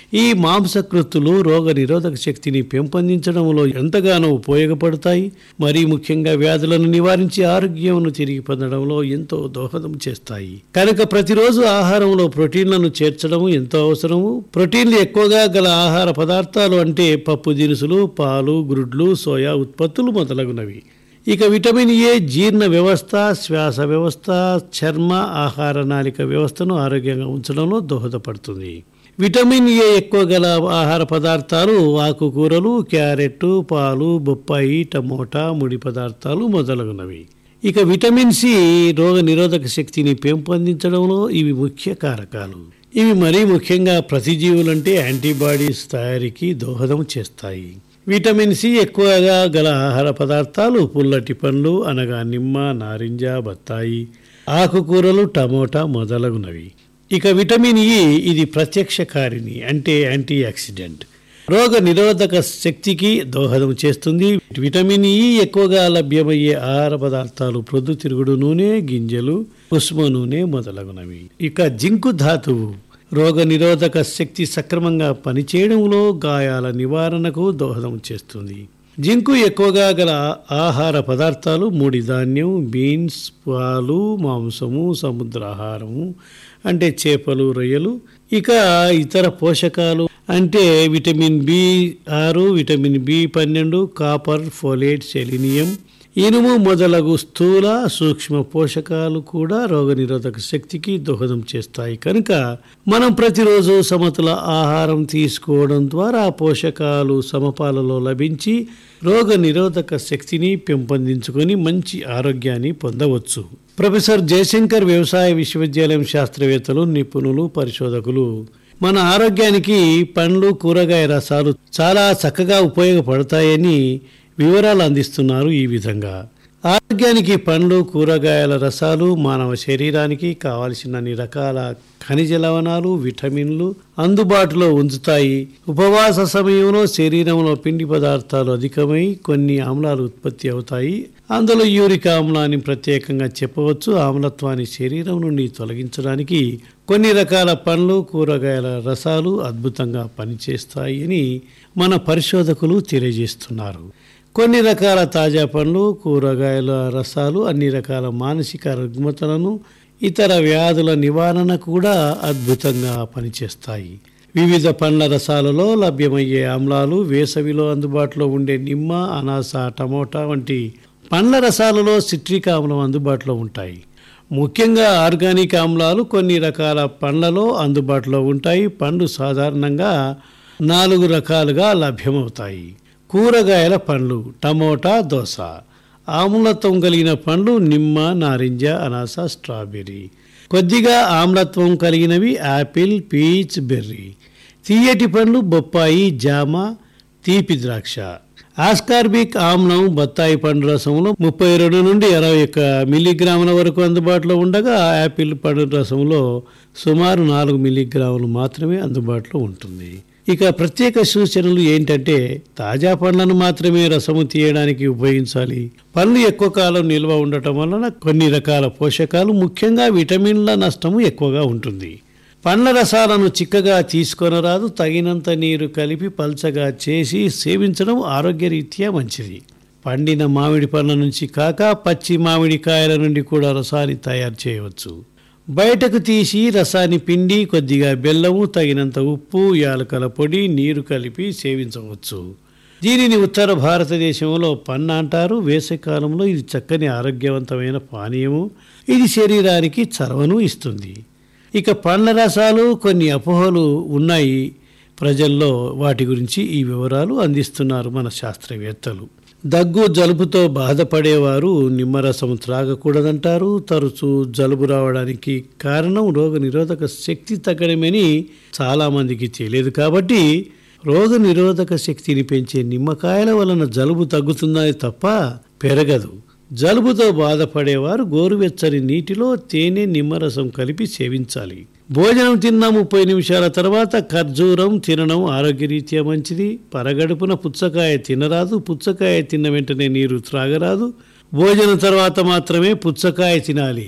ఈ మాంసకృత్తులు రోగ నిరోధక శక్తిని పెంపొందించడంలో ఎంతగానో ఉపయోగపడతాయి మరీ ముఖ్యంగా వ్యాధులను నివారించి ఆరోగ్యంను తిరిగి పొందడంలో ఎంతో దోహదం చేస్తాయి కనుక ప్రతిరోజు ఆహారంలో ప్రోటీన్లను చేర్చడం ఎంతో అవసరము ప్రోటీన్లు ఎక్కువగా గల ఆహార పదార్థాలు అంటే పప్పు దినుసులు పాలు గ్రుడ్లు సోయా ఉత్పత్తులు మొదలగునవి ఇక విటమిన్ ఏ జీర్ణ వ్యవస్థ శ్వాస వ్యవస్థ చర్మ ఆహార నాళిక వ్యవస్థను ఆరోగ్యంగా ఉంచడంలో దోహదపడుతుంది విటమిన్ ఏ ఎక్కువ గల ఆహార పదార్థాలు ఆకుకూరలు క్యారెట్ పాలు బొప్పాయి టమోటా ముడి పదార్థాలు మొదలగునవి ఇక విటమిన్ సి రోగ నిరోధక శక్తిని పెంపొందించడంలో ఇవి ముఖ్య కారకాలు ఇవి మరీ ముఖ్యంగా ప్రతిజీవులంటే యాంటీబాడీస్ తయారీకి దోహదం చేస్తాయి విటమిన్ సి ఎక్కువగా గల ఆహార పదార్థాలు పుల్లటి పండ్లు అనగా నిమ్మ నారింజ బత్తాయి ఆకుకూరలు టమోటా మొదలగునవి ఇక విటమిన్ ఇ ఇది ప్రత్యక్ష కారిణి అంటే యాంటీ ఆక్సిడెంట్ రోగ నిరోధక శక్తికి దోహదం చేస్తుంది విటమిన్ ఇ ఎక్కువగా లభ్యమయ్యే ఆహార పదార్థాలు ప్రొద్దుతిరుగుడు నూనె గింజలు కుసుమ నూనె మొదలగునవి ఇక జింకు ధాతువు రోగ నిరోధక శక్తి సక్రమంగా పనిచేయడంలో గాయాల నివారణకు దోహదం చేస్తుంది జింకు ఎక్కువగా గల ఆహార పదార్థాలు ముడి ధాన్యం బీన్స్ పాలు మాంసము సముద్రాహారము అంటే చేపలు రొయ్యలు ఇక ఇతర పోషకాలు అంటే విటమిన్ బి ఆరు విటమిన్ బి పన్నెండు కాపర్ ఫోలేట్ సెలినియం ఇనుము మొదలగు స్థూల సూక్ష్మ పోషకాలు కూడా రోగనిరోధక శక్తికి దోహదం చేస్తాయి కనుక మనం ప్రతిరోజు సమతుల ఆహారం తీసుకోవడం ద్వారా పోషకాలు సమపాలలో లభించి రోగ నిరోధక శక్తిని పెంపొందించుకొని మంచి ఆరోగ్యాన్ని పొందవచ్చు ప్రొఫెసర్ జయశంకర్ వ్యవసాయ విశ్వవిద్యాలయం శాస్త్రవేత్తలు నిపుణులు పరిశోధకులు మన ఆరోగ్యానికి పండ్లు కూరగాయ రసాలు చాలా చక్కగా ఉపయోగపడతాయని వివరాలు అందిస్తున్నారు ఈ విధంగా ఆరోగ్యానికి పండ్లు కూరగాయల రసాలు మానవ శరీరానికి కావలసిన అన్ని రకాల ఖనిజ లవణాలు విటమిన్లు అందుబాటులో ఉంచుతాయి ఉపవాస సమయంలో శరీరంలో పిండి పదార్థాలు అధికమై కొన్ని ఆమ్లాలు ఉత్పత్తి అవుతాయి అందులో యూరిక్ ఆమ్లాన్ని ప్రత్యేకంగా చెప్పవచ్చు ఆమ్లత్వాన్ని శరీరం నుండి తొలగించడానికి కొన్ని రకాల పండ్లు కూరగాయల రసాలు అద్భుతంగా పనిచేస్తాయి అని మన పరిశోధకులు తెలియజేస్తున్నారు కొన్ని రకాల తాజా పండ్లు కూరగాయల రసాలు అన్ని రకాల మానసిక రుగ్మతలను ఇతర వ్యాధుల నివారణ కూడా అద్భుతంగా పనిచేస్తాయి వివిధ పండ్ల రసాలలో లభ్యమయ్యే ఆమ్లాలు వేసవిలో అందుబాటులో ఉండే నిమ్మ అనాస టమోటా వంటి పండ్ల రసాలలో సిట్రిక్ ఆమ్లం అందుబాటులో ఉంటాయి ముఖ్యంగా ఆర్గానిక్ ఆమ్లాలు కొన్ని రకాల పండ్లలో అందుబాటులో ఉంటాయి పండ్లు సాధారణంగా నాలుగు రకాలుగా లభ్యమవుతాయి కూరగాయల పండ్లు టమోటా దోస ఆమ్లత్వం కలిగిన పండ్లు నిమ్మ నారింజ అనాస స్ట్రాబెర్రీ కొద్దిగా ఆమ్లత్వం కలిగినవి యాపిల్ పీచ్ బెర్రీ తీయటి పండ్లు బొప్పాయి జామ తీపి ద్రాక్ష ఆస్కార్బిక్ ఆమ్లం బత్తాయి పండు రసంలో ముప్పై రెండు నుండి ఇరవై ఒక్క మిల్లీగ్రాముల వరకు అందుబాటులో ఉండగా యాపిల్ పండు రసంలో సుమారు నాలుగు మిల్లీగ్రాములు మాత్రమే అందుబాటులో ఉంటుంది ఇక ప్రత్యేక సూచనలు ఏంటంటే తాజా పండ్లను మాత్రమే రసము తీయడానికి ఉపయోగించాలి పండ్లు ఎక్కువ కాలం నిల్వ ఉండటం వలన కొన్ని రకాల పోషకాలు ముఖ్యంగా విటమిన్ల నష్టము ఎక్కువగా ఉంటుంది పండ్ల రసాలను చిక్కగా తీసుకొనరాదు తగినంత నీరు కలిపి పల్చగా చేసి సేవించడం ఆరోగ్యరీత్యా మంచిది పండిన మామిడి పండ్ల నుంచి కాక పచ్చి మామిడి కాయల నుండి కూడా రసాన్ని తయారు చేయవచ్చు బయటకు తీసి రసాన్ని పిండి కొద్దిగా బెల్లము తగినంత ఉప్పు యాలకల పొడి నీరు కలిపి సేవించవచ్చు దీనిని ఉత్తర భారతదేశంలో పన్న అంటారు వేసవికాలంలో ఇది చక్కని ఆరోగ్యవంతమైన పానీయము ఇది శరీరానికి చలవను ఇస్తుంది ఇక పండ్ల రసాలు కొన్ని అపోహలు ఉన్నాయి ప్రజల్లో వాటి గురించి ఈ వివరాలు అందిస్తున్నారు మన శాస్త్రవేత్తలు దగ్గు జలుబుతో బాధపడేవారు నిమ్మరసం త్రాగకూడదంటారు తరచూ జలుబు రావడానికి కారణం రోగ నిరోధక శక్తి తగ్గడమని చాలామందికి తెలియదు కాబట్టి రోగ నిరోధక శక్తిని పెంచే నిమ్మకాయల వలన జలుబు తగ్గుతుందని తప్ప పెరగదు జలుబుతో బాధపడేవారు గోరువెచ్చని నీటిలో తేనె నిమ్మరసం కలిపి సేవించాలి భోజనం తిన్న ముప్పై నిమిషాల తర్వాత ఖర్జూరం తినడం ఆరోగ్యరీత్యా మంచిది పరగడుపున పుచ్చకాయ తినరాదు పుచ్చకాయ తిన్న వెంటనే నీరు త్రాగరాదు భోజనం తర్వాత మాత్రమే పుచ్చకాయ తినాలి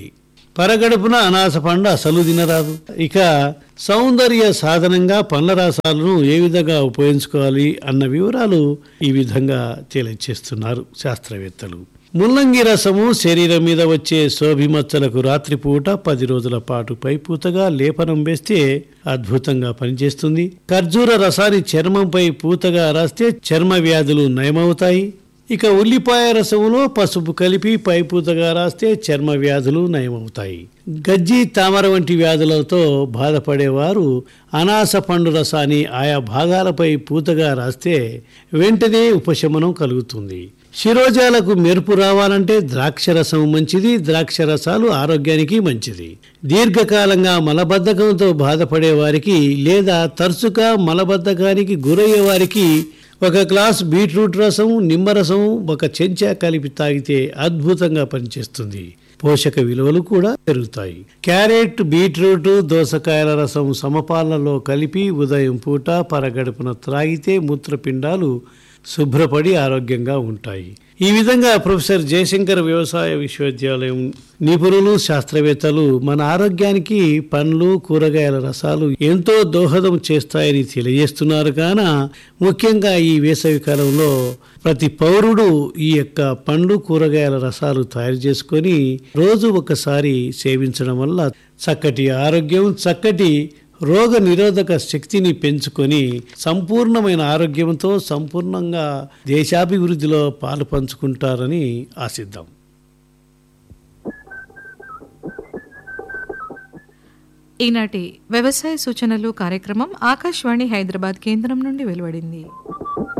పరగడుపున అనాస పండు అసలు తినరాదు ఇక సౌందర్య సాధనంగా పండ్ల రసాలను ఏ విధంగా ఉపయోగించుకోవాలి అన్న వివరాలు ఈ విధంగా తెలియచేస్తున్నారు శాస్త్రవేత్తలు ముల్లంగి రసము శరీరం మీద వచ్చే శోభిమచ్చలకు రాత్రిపూట పది రోజుల పాటు పైపూతగా లేపనం వేస్తే అద్భుతంగా పనిచేస్తుంది ఖర్జూర రసాన్ని చర్మంపై పూతగా రాస్తే చర్మ వ్యాధులు నయమవుతాయి ఇక ఉల్లిపాయ రసములో పసుపు కలిపి పైపూతగా రాస్తే చర్మ వ్యాధులు నయమవుతాయి గజ్జి తామర వంటి వ్యాధులతో బాధపడేవారు అనాస పండు రసాన్ని ఆయా భాగాలపై పూతగా రాస్తే వెంటనే ఉపశమనం కలుగుతుంది శిరోజాలకు మెరుపు రావాలంటే ద్రాక్ష రసం మంచిది ద్రాక్ష రసాలు ఆరోగ్యానికి మంచిది దీర్ఘకాలంగా మలబద్ధకంతో బాధపడే వారికి లేదా తరచుగా మలబద్ధకానికి గురయ్యే వారికి ఒక గ్లాస్ బీట్రూట్ రసం నిమ్మరసం ఒక చెంచా కలిపి తాగితే అద్భుతంగా పనిచేస్తుంది పోషక విలువలు కూడా పెరుగుతాయి క్యారెట్ బీట్రూట్ దోసకాయల రసం సమపాలలో కలిపి ఉదయం పూట పరగడుపున త్రాగితే మూత్రపిండాలు శుభ్రపడి ఆరోగ్యంగా ఉంటాయి ఈ విధంగా ప్రొఫెసర్ జయశంకర్ వ్యవసాయ విశ్వవిద్యాలయం నిపుణులు శాస్త్రవేత్తలు మన ఆరోగ్యానికి పండ్లు కూరగాయల రసాలు ఎంతో దోహదం చేస్తాయని తెలియజేస్తున్నారు కాన ముఖ్యంగా ఈ వేసవి కాలంలో ప్రతి పౌరుడు ఈ యొక్క పండ్లు కూరగాయల రసాలు తయారు చేసుకొని రోజు ఒకసారి సేవించడం వల్ల చక్కటి ఆరోగ్యం చక్కటి రోగ నిరోధక శక్తిని పెంచుకొని సంపూర్ణమైన ఆరోగ్యంతో సంపూర్ణంగా దేశాభివృద్ధిలో పాలు పంచుకుంటారని ఆశిద్దాం ఈనాటి వ్యవసాయ సూచనలు కార్యక్రమం ఆకాశవాణి హైదరాబాద్ కేంద్రం నుండి వెలువడింది